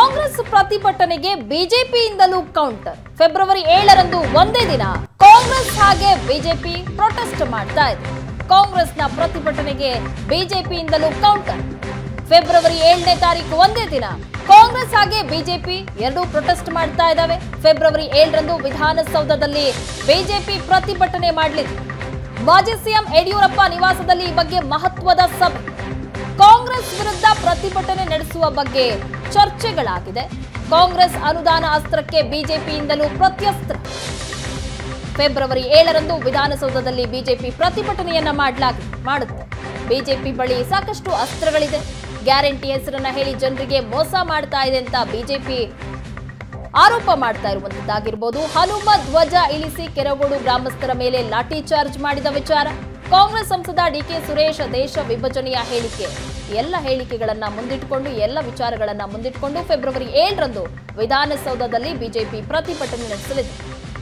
ಕಾಂಗ್ರೆಸ್ ಪ್ರತಿಭಟನೆಗೆ ಬಿಜೆಪಿಯಿಂದಲೂ counter February ಏಳರಂದು ಒಂದೇ ದಿನ ಕಾಂಗ್ರೆಸ್ ಹಾಗೆ ಬಿಜೆಪಿ ಪ್ರೊಟೆಸ್ಟ್ ಮಾಡ್ತಾ ಇದೆ ಕಾಂಗ್ರೆಸ್ನ ಪ್ರತಿಭಟನೆಗೆ ಬಿಜೆಪಿಯಿಂದಲೂ ಕೌಂಟರ್ ಫೆಬ್ರವರಿ ಏಳನೇ ತಾರೀಕು ಒಂದೇ ದಿನ ಕಾಂಗ್ರೆಸ್ ಹಾಗೆ ಬಿಜೆಪಿ ಎರಡೂ ಪ್ರೊಟೆಸ್ಟ್ ಮಾಡ್ತಾ ಇದ್ದಾವೆ ಫೆಬ್ರವರಿ ಏಳರಂದು ವಿಧಾನಸೌಧದಲ್ಲಿ ಬಿಜೆಪಿ ಪ್ರತಿಭಟನೆ ಮಾಡಲಿದೆ ಮಾಜಿ ಸಿಎಂ ಯಡಿಯೂರಪ್ಪ ನಿವಾಸದಲ್ಲಿ ಈ ಬಗ್ಗೆ ಮಹತ್ವದ ಸಭೆ ಕಾಂಗ್ರೆಸ್ ವಿರುದ್ಧ ಪ್ರತಿಭಟನೆ ನಡೆಸುವ ಬಗ್ಗೆ ಚರ್ಚೆಗಳಾಗಿದೆ ಕಾಂಗ್ರೆಸ್ ಅನುದಾನ ಅಸ್ತ್ರಕ್ಕೆ ಬಿಜೆಪಿಯಿಂದಲೂ ಪ್ರತ್ಯಸ್ತ್ರ ಫೆಬ್ರವರಿ ಏಳರಂದು ವಿಧಾನಸೌಧದಲ್ಲಿ ಬಿಜೆಪಿ ಪ್ರತಿಭಟನೆಯನ್ನ ಮಾಡಲಾಗಿ ಮಾಡುತ್ತೆ ಬಿಜೆಪಿ ಬಳಿ ಸಾಕಷ್ಟು ಅಸ್ತ್ರಗಳಿದೆ ಗ್ಯಾರಂಟಿ ಹೆಸರನ್ನ ಹೇಳಿ ಜನರಿಗೆ ಮೋಸ ಮಾಡ್ತಾ ಇದೆ ಅಂತ ಬಿಜೆಪಿ ಆರೋಪ ಮಾಡ್ತಾ ಇರುವಂತದ್ದಾಗಿರ್ಬೋದು ಹನುಮ ಧ್ವಜ ಇಳಿಸಿ ಕೆರಗೋಡು ಗ್ರಾಮಸ್ಥರ ಮೇಲೆ ಲಾಠಿ ಚಾರ್ಜ್ ಮಾಡಿದ ವಿಚಾರ ಕಾಂಗ್ರೆಸ್ ಸಂಸದ ಡಿಕೆ ಸುರೇಶ್ ದೇಶ ವಿಭಜನೆಯ ಹೇಳಿಕೆ ಎಲ್ಲ ಹೇಳಿಕೆಗಳನ್ನ ಮುಂದಿಟ್ಟುಕೊಂಡು ಎಲ್ಲ ವಿಚಾರಗಳನ್ನ ಮುಂದಿಟ್ಟುಕೊಂಡು ಫೆಬ್ರವರಿ ಏಳರಂದು ವಿಧಾನಸೌಧದಲ್ಲಿ ಬಿಜೆಪಿ ಪ್ರತಿಭಟನೆ ನಡೆಸಲಿದೆ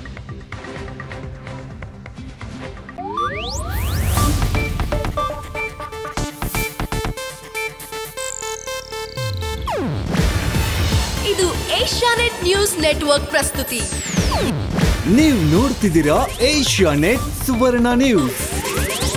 ಇದು ಏಷ್ಯಾನೆಟ್ ನ್ಯೂಸ್ ನೆಟ್ವರ್ಕ್ ಪ್ರಸ್ತುತಿ ನೀವು ನೋಡ್ತಿದ್ದೀರಾ ಏಷ್ಯಾ ನೆಟ್ ಸುವರ್ಣ ನ್ಯೂಸ್